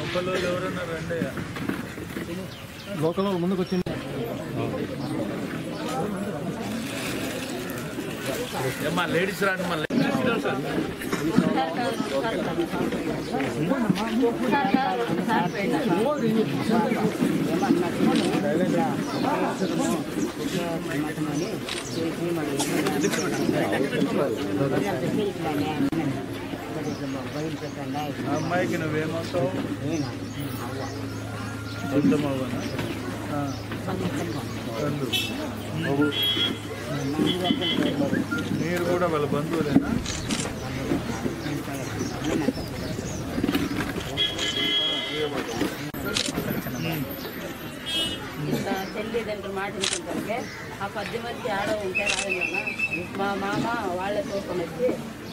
Local వాళ్ళు ఎవరన్నా రండి లోకల్ వాళ్ళు ముందుకు వచ్చింది ఏమ్మా లేడీస్ రాండి మళ్ళీ ఆ అమ్మాయికి నువ్వేమవుతావు సొంతం అవ్వనా ఆ. బంధు. మీరు కూడా వాళ్ళ బంధువులేనా తల్లిదండ్రులు మాట వింటుంటే ఆ పది మంది ఆడ ఉంటే రాదన్నా మా మామ వాళ్ళే తోకొని వచ్చి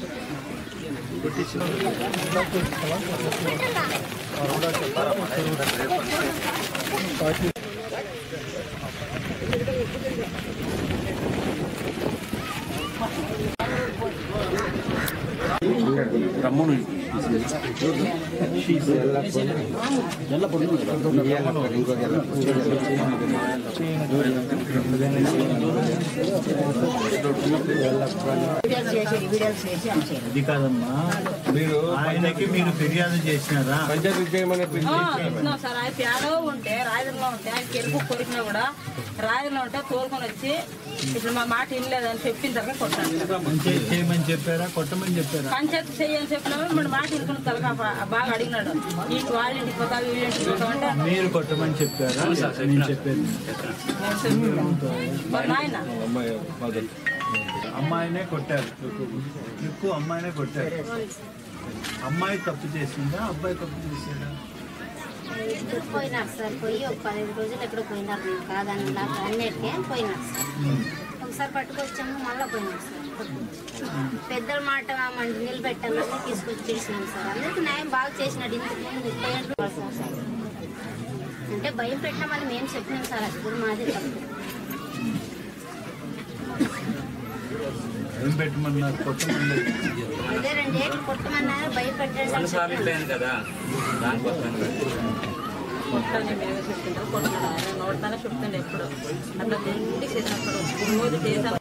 అది కాదమ్మా మీరు ఆయనకి మీరు ఫిర్యాదు చేసినారా ఆ, ఇస్తున్నాం సార్ ఆయన పేడో ఉంటే రాయదంలో ఉంటే ఆయన కెలుపు కొరికినా కూడా రాయదంలో ఉంటే తోలుకొని వచ్చి ఇప్పుడు మా మాట వినలేదని చెప్పిన తర్వాత కొట్టాను సార్. పంచాయతీ చేయమని చెప్పారా కొట్టమని చెప్పారా పంచాయతీ చెయ్యని చెప్పినా మన మాట వినుకున్న తలకా బాగా అడిగినాడు ఈ వాళ్ళ ఇంటికి పోతా వీళ్ళ ఇంటికి పోతా అంటే మీరు కొట్టమని చెప్పారా నేను చెప్పేది వాళ్ళ నాయన అమ్మాయినే కొట్టారు ఎక్కువ అమ్మాయినే కొట్టారు అమ్మాయి తప్పు చేసిందా అబ్బాయి తప్పు చేసాడా ఇద్దరు పోయినారు సార్ పోయి ఒక పదిహేను రోజులు ఎక్కడ పోయినారు మేము కాదని నాకు అన్నిటికే పోయినారు సార్ ఒకసారి పట్టుకొచ్చాము మళ్ళీ పోయినారు సార్ పెద్దల మాట మంచి నిలబెట్టాలని తీసుకొచ్చి చేసినాం సార్ అందరికీ న్యాయం బాగా చేసినాడు ఇంతకు ముందు ముప్పై ఏళ్ళు పడుతుంది సార్ అంటే భయం పెట్టినామని మేము చెప్పినాం సార్ అది కూడా మాదే తప్పు ఏం పెట్టమన్నారు కొట్టమని అదే రెండేళ్ళు కొట్టమన్నారు భయపెట్టండి అని చెప్పినాం. కదా దానికోసం కొట్టాలని మేమే చెప్తుంటాం కొట్టాడు ఆయన నోడతానే చెప్తుండే ఎప్పుడు అట్లా తిండి చేసినప్పుడు రోజు చేసాం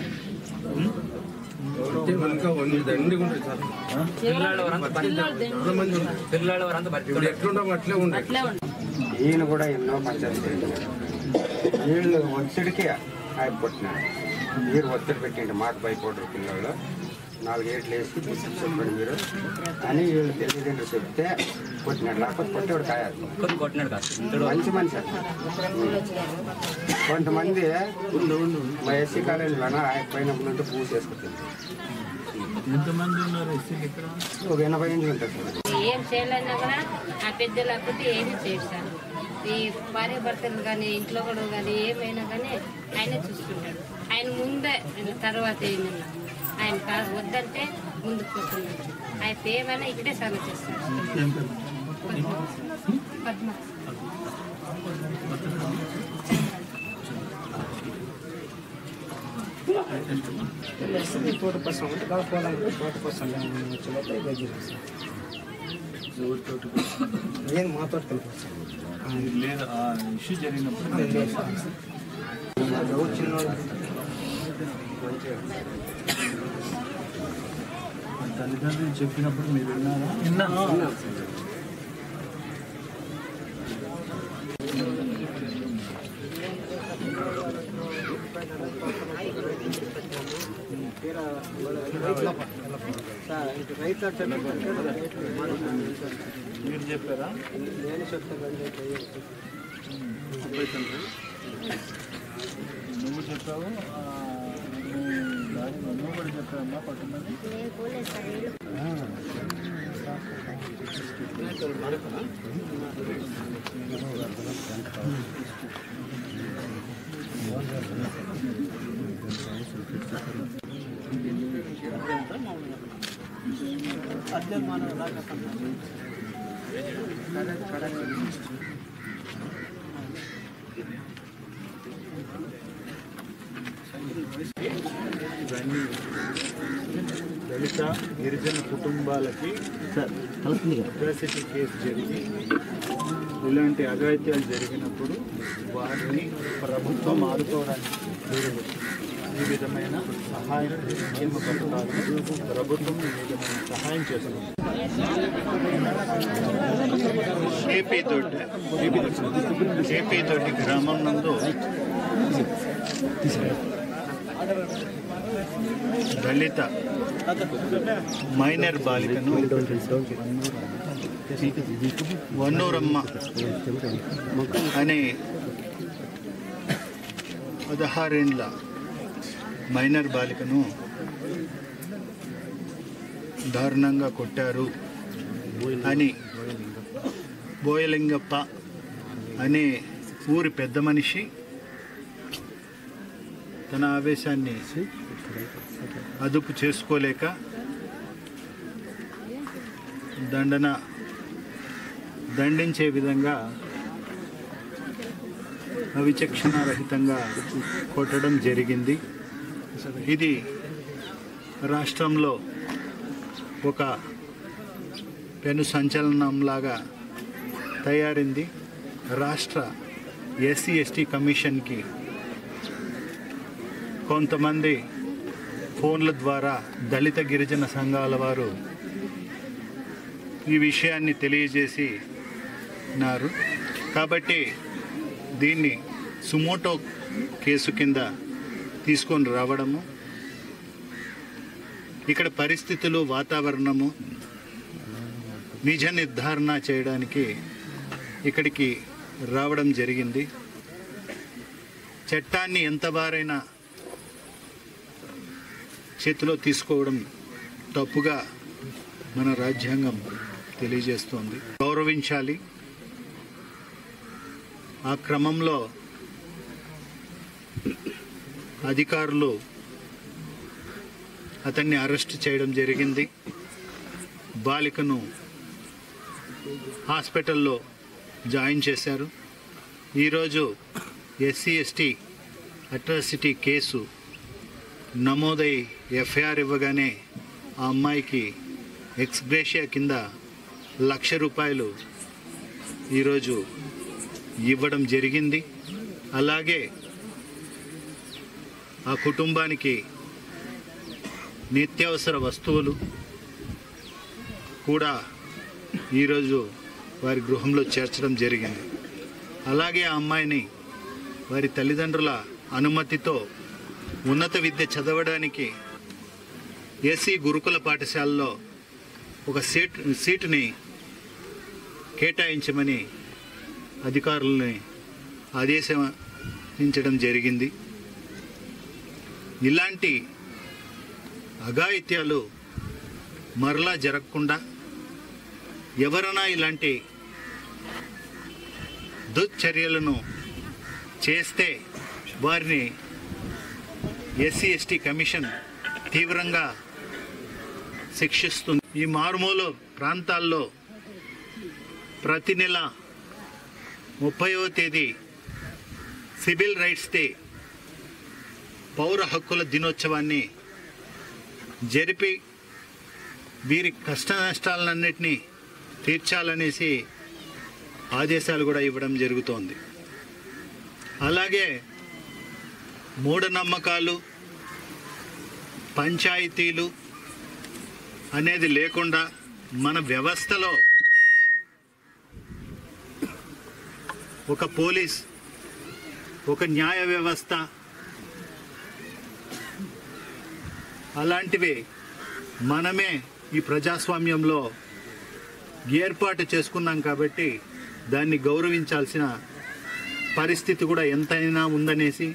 పిల్లలు ఎవరంతా పిల్లలు ఎవరంతా బట్టి అట్లే ఉండే ఈయన కూడా ఎన్నో పంచాయతీ చేశారు వీళ్ళు ఒత్తిడికి అయిపోతున్నాడు మీరు ఒత్తిడి పెట్టండి మాట భయపడరు పిల్లలు నాలుగేట్లు వేసి చెప్పండి మీరు అని వీళ్ళు తెలియదండ్రులు చెప్తే కొట్టినాడు లేకపోతే కొట్టేవాడు కాయాలి కొన్ని కొట్టినాడు కాదు మంచి మనిషి అతను. కొంతమంది మా ఎస్సీ కాలేజీలోన ఆయన పైన నుండి పూజ చేసుకుంటుంది ఎంతమంది ఉన్నారు ఎస్సీలు ఇక్కడ ఒక ఎనభై ఎనిమిది ఉంటుంది సార్ ఏం చేయాలన్నా కూడా ఆ పెద్ద లేకపోతే ఏమీ చేస్తాను ఈ భార్య భర్తలు కానీ ఇంట్లో కూడా కానీ ఏమైనా కానీ ఆయనే చూసుకుంటాడు ఆయన ముందే తర్వాత ఏమైనా ఆయన కాదు వద్దంటే ముందుకు పోతున్నాడు ఆయన ఏమైనా ఇక్కడే సర్వ్ చేస్తాడు ఏం పేరు? పద్మ తోట కోసం ఉంటే బాగా పోలాలి తోట కోసం ఎవరితోటి ఏం మా తోట కలిపి లేదు ఆ ఇష్యూ జరిగినప్పుడు ఎవరు చిన్నోడు తల్లిదండ్రులు చెప్పినప్పుడు మీరు విన్నారా విన్నా మీరు చెప్పారా నేను చెప్తాను నువ్వు చెప్పావు ఆ, నువ్వు డాడీ నువ్వు కూడా చెప్పావమ్మా పట్టుమని నేను పోలేదు సార్ వీళ్ళు దళిత గిరిజన కుటుంబాలకి అట్రాసిటీ కేసు జరిగి ఇలాంటి అఘాయిత్యాలు జరిగినప్పుడు వారిని ప్రభుత్వం ఆదుకోవడానికి ఈ విధమైన సహాయం స్కీమ్ పథకాలు ప్రభుత్వం ఈ విధమైన సహాయం చేస్తుంది ఏపీ తోటి ఏపీ తోటి గ్రామం నందు దళిత మైనర్ బాలికను వన్నూరమ్మ అనే పదహారేండ్ల మైనర్ బాలికను దారుణంగా కొట్టారు అని బోయలింగప్ప అనే ఊరి పెద్ద మనిషి తన ఆవేశాన్ని అదుపు చేసుకోలేక దండన దండించే విధంగా అవిచక్షణారహితంగా కొట్టడం జరిగింది ఇది రాష్ట్రంలో ఒక పెను సంచలనంలాగా తయారింది రాష్ట్ర ఎస్సీ ఎస్టీ కమిషన్కి కొంతమంది ఫోన్ల ద్వారా దళిత గిరిజన సంఘాల వారు ఈ విషయాన్ని తెలియజేసి ఉన్నారు కాబట్టి దీన్ని సుమోటో కేసు కింద తీసుకొని రావడము ఇక్కడ పరిస్థితులు వాతావరణము నిజ నిర్ధారణ చేయడానికి ఇక్కడికి రావడం జరిగింది చట్టాన్ని ఎంత వారైనా చేతిలో తీసుకోవడం తప్పుగా మన రాజ్యాంగం తెలియజేస్తోంది గౌరవించాలి ఆ క్రమంలో అధికారులు అతన్ని అరెస్ట్ చేయడం జరిగింది బాలికను హాస్పిటల్లో జాయిన్ చేశారు ఈరోజు ఎస్సీ ఎస్టీ అట్రాసిటీ కేసు నమోదై ఎఫ్ఐఆర్ ఇవ్వగానే ఆ అమ్మాయికి ఎక్స్గ్రేషియా కింద లక్ష రూపాయలు ఈరోజు ఇవ్వడం జరిగింది అలాగే ఆ కుటుంబానికి నిత్యావసర వస్తువులు కూడా ఈరోజు వారి గృహంలో చేర్చడం జరిగింది అలాగే ఆ అమ్మాయిని వారి తల్లిదండ్రుల అనుమతితో ఉన్నత విద్య చదవడానికి ఏసీ గురుకుల పాఠశాలలో ఒక సీట్ సీటుని కేటాయించమని అధికారులని ఆదేశించడం జరిగింది ఇలాంటి అఘాయిత్యాలు మరలా జరగకుండా ఎవరైనా ఇలాంటి దుశ్చర్యలను చేస్తే వారిని ఎస్సీ ఎస్టీ కమిషన్ తీవ్రంగా శిక్షిస్తుంది ఈ మారుమూల ప్రాంతాల్లో ప్రతి నెల ముప్పైవ తేదీ సివిల్ రైట్స్ డే పౌర హక్కుల దినోత్సవాన్ని జరిపి వీరి కష్ట నష్టాలన్నింటినీ తీర్చాలనేసి ఆదేశాలు కూడా ఇవ్వడం జరుగుతోంది అలాగే మూఢనమ్మకాలు పంచాయతీలు అనేది లేకుండా మన వ్యవస్థలో ఒక పోలీస్ ఒక న్యాయ వ్యవస్థ అలాంటివి మనమే ఈ ప్రజాస్వామ్యంలో ఏర్పాటు చేసుకున్నాం కాబట్టి దాన్ని గౌరవించాల్సిన పరిస్థితి కూడా ఎంతైనా ఉందనేసి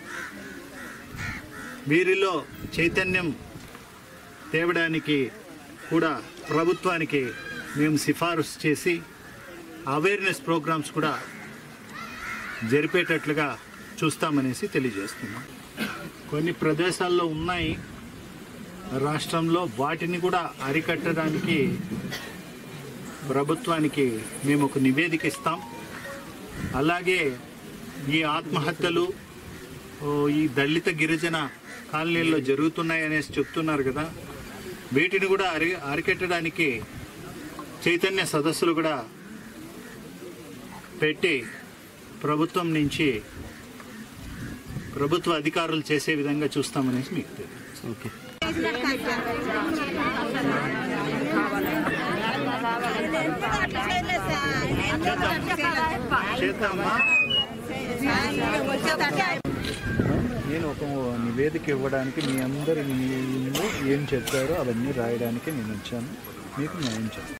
వీరిలో చైతన్యం తేవడానికి కూడా ప్రభుత్వానికి మేము సిఫారసు చేసి అవేర్నెస్ ప్రోగ్రామ్స్ కూడా జరిపేటట్లుగా చూస్తామనేసి తెలియజేస్తున్నాం కొన్ని ప్రదేశాల్లో ఉన్నాయి రాష్ట్రంలో వాటిని కూడా అరికట్టడానికి ప్రభుత్వానికి మేము ఒక నివేదిక ఇస్తాం అలాగే ఈ ఆత్మహత్యలు ఓ, ఈ దళిత గిరిజన కాలనీల్లో జరుగుతున్నాయి అనేసి చెప్తున్నారు కదా వీటిని కూడా అరి అరికెట్టడానికి చైతన్య సదస్సులు కూడా పెట్టి ప్రభుత్వం నుంచి ప్రభుత్వ అధికారులు చేసే విధంగా చూస్తామనేసి మీకు తెలియదు ఓకే చేద్దామా నేను ఒక నివేదిక ఇవ్వడానికి మీ అందరి ముందు ఏం చెప్పారో అవన్నీ రాయడానికి నేను వచ్చాను మీకు న్యాయం చేస్తాను